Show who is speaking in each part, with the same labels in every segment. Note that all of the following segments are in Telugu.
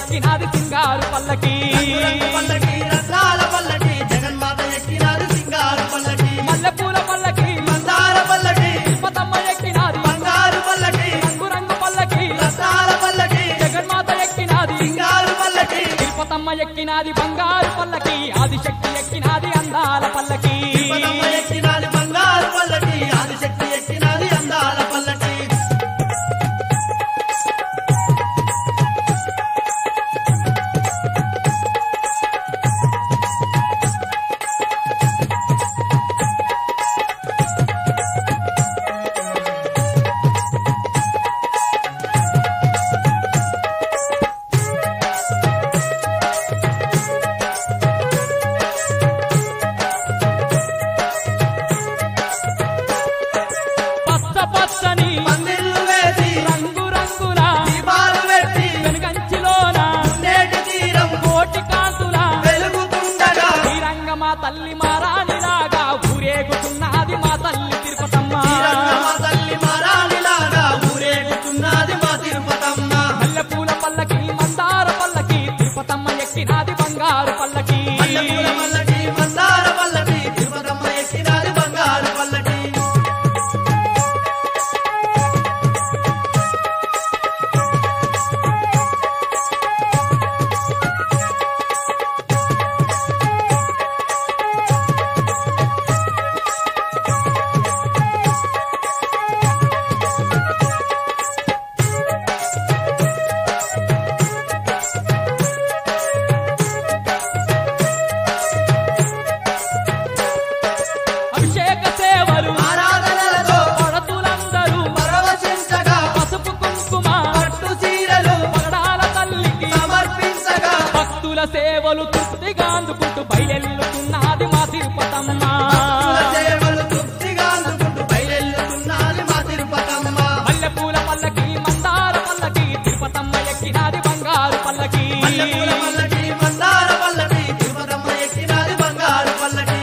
Speaker 1: ఎక్కినాది సింగారు పల్లకి
Speaker 2: రంగు పల్లకి రత్నాల పల్లకి జగన్మాత ఎక్కినాది సింగారు పల్లకి
Speaker 1: మల్లెపూల పల్లకి
Speaker 2: మందార పల్లకి
Speaker 1: తిరుపతమ్మ ఎక్కినాది
Speaker 2: బంగారు పల్లకి
Speaker 1: రంగు రంగు పల్లకి
Speaker 2: రత్నాల పల్లకి
Speaker 1: జగన్మాత ఎక్కినాది
Speaker 2: సింగారు పల్లకి
Speaker 1: తిరుపతమ్మ ఎక్కినాది బంగారు పల్లకి ఆదిశక్తి ఎక్కినాది అందాల పల్లకి
Speaker 2: తిరుపతమ్మ ఎక్కినాది బంగారు పల్లకి ఆదిశక్తి ఎక్కినాది అందాల పల్లకి
Speaker 1: పచ్చ పచ్చని
Speaker 2: పందిళ్ళు వేసి
Speaker 1: రంగు రంగుల
Speaker 2: దీపాలు పెట్టి
Speaker 1: వెనుకంచిలోన
Speaker 2: నేటి తీరం
Speaker 1: కోటి కాంతుల
Speaker 2: వెలుగుతుండగా
Speaker 1: శ్రీరంగ మా తల్లి మారాణిలాగా ఊరేగుతున్నది మా తల్లి తిరుపతమ్మ
Speaker 2: శ్రీరంగమ్మ తల్లి మరాలిలాగా ఊరేగుతున్నది మా తిరుపతమ్మ
Speaker 1: మల్లెపూల పల్లకి మందార పల్లకి తిరుపతమ్మ ఎక్కినాది బంగారు పల్లకి
Speaker 2: మల్లెపూల పల్లకి మందార పల్లకి తిరుపతమ్మ ఎక్కినాది బంగారు పల్లకి
Speaker 1: అభిషేక సేవలు
Speaker 2: ఆరాధనలతో
Speaker 1: పడతులందరూ
Speaker 2: పరవశించగా
Speaker 1: పసుపు కుంకుమ
Speaker 2: పట్టు చీరలు
Speaker 1: పగడాల తల్లికి
Speaker 2: సమర్పించగా
Speaker 1: భక్తుల సేవలు తృప్తిగా అందుకుంటూ బయలుతున్నది మా తిరుపతమ్మ
Speaker 2: భక్తుల సేవలు తృప్తిగా అందుకుంటూ బయలుతున్నది మా తిరుపతమ్మ
Speaker 1: మల్లెపూల పల్లకి మందార పల్లకి తిరుపతమ్మ ఎక్కినాది బంగారు పల్లకి
Speaker 2: మల్లెపూల పల్లకి మందార పల్లకి తిరుపతమ్మ ఎక్కినాది బంగారు పల్లకి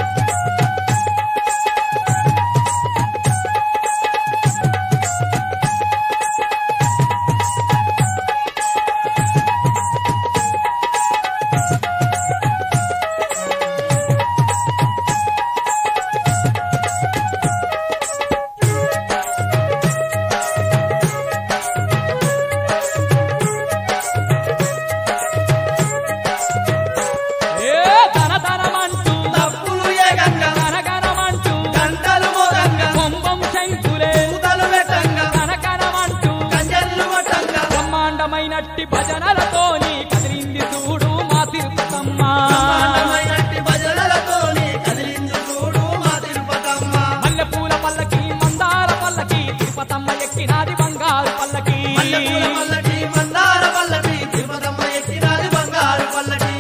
Speaker 1: ఏ ధన ధనమంటూ
Speaker 2: తప్పులు ఏగంగా
Speaker 1: గనగనమంటూ
Speaker 2: గంటలు మోగంగా
Speaker 1: కొంబం శంకులే
Speaker 2: పూతలు పెట్టంగా
Speaker 1: కనకనమంటూ
Speaker 2: కంజర్లు కొట్టంగా
Speaker 1: బ్రహ్మాండమైనట్టి భజనలతోని కదిలింది చూడు మా తిరుపతమ్మ
Speaker 2: బ్రహ్మాండమైనట్టి భజనలతోని కదిలింది చూడు మా తిరుపతమ్మ
Speaker 1: మల్లెపూల పల్లకి మందార పల్లకి తిరుపతమ్మ ఎక్కినాది బంగారు పల్లకి
Speaker 2: మల్లెపూల పల్లకి మందార పల్లకి తిరుపతమ్మ ఎక్కినాది బంగారు పల్లకి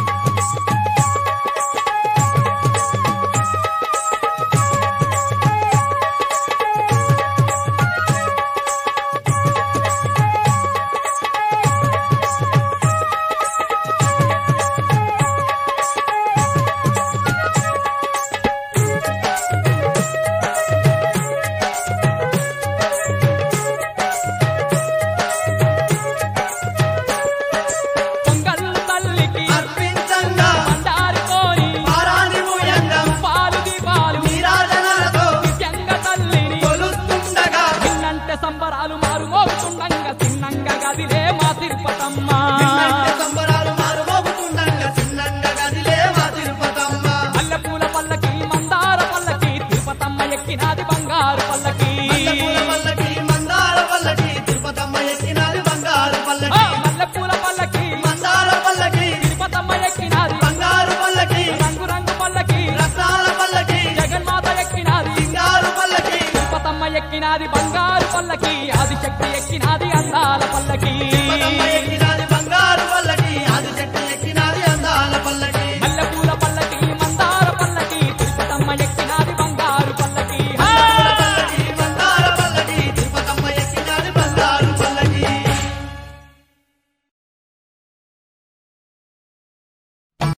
Speaker 1: పొంగల్ తల్లికి
Speaker 2: అర్పించంగా
Speaker 1: మందారితోని
Speaker 2: పారాని మూయంగా
Speaker 1: పాలు దీపాలు
Speaker 2: నీరాజనాలతో
Speaker 1: నిత్యంగ తల్లిని
Speaker 2: కొలుస్తుండగా
Speaker 1: చిన్నంటే సంబరాలు మారు మోగుతుండంగా చిన్నంగా గదిలే మా తిరుపతమ్మ
Speaker 2: చిన్నంటి సంబరాలు మారుమోగుతుండగా చిన్నంగా గదిలే మా తిరుపతమ్మ
Speaker 1: మల్లెపూల పల్లకి మందార పల్లకి తిరుపతమ్మ ఎక్కినాది బంగారు పల్లకి
Speaker 2: మల్లెపూల పల్లకి మందార పల్లకి తిరుపతమ్మ ఎక్కినాది బంగారు
Speaker 1: ఆ,
Speaker 2: పల్లకి
Speaker 1: మల్లెపూల పల్లకి
Speaker 2: మందార పల్లకి
Speaker 1: తిరుపతమ్మ ఎక్కినాది
Speaker 2: బంగారు పల్లకి
Speaker 1: రంగు రంగు పల్లకి
Speaker 2: రత్నాల పల్లకి
Speaker 1: జగన్మాత ఎక్కినాది
Speaker 2: సింగారు పల్లకి
Speaker 1: తిరుపతమ్మ ఎక్కినాది బంగారు పల్లకి ఆదిశక్తి ఎక్కినాది అందాల పల్లకి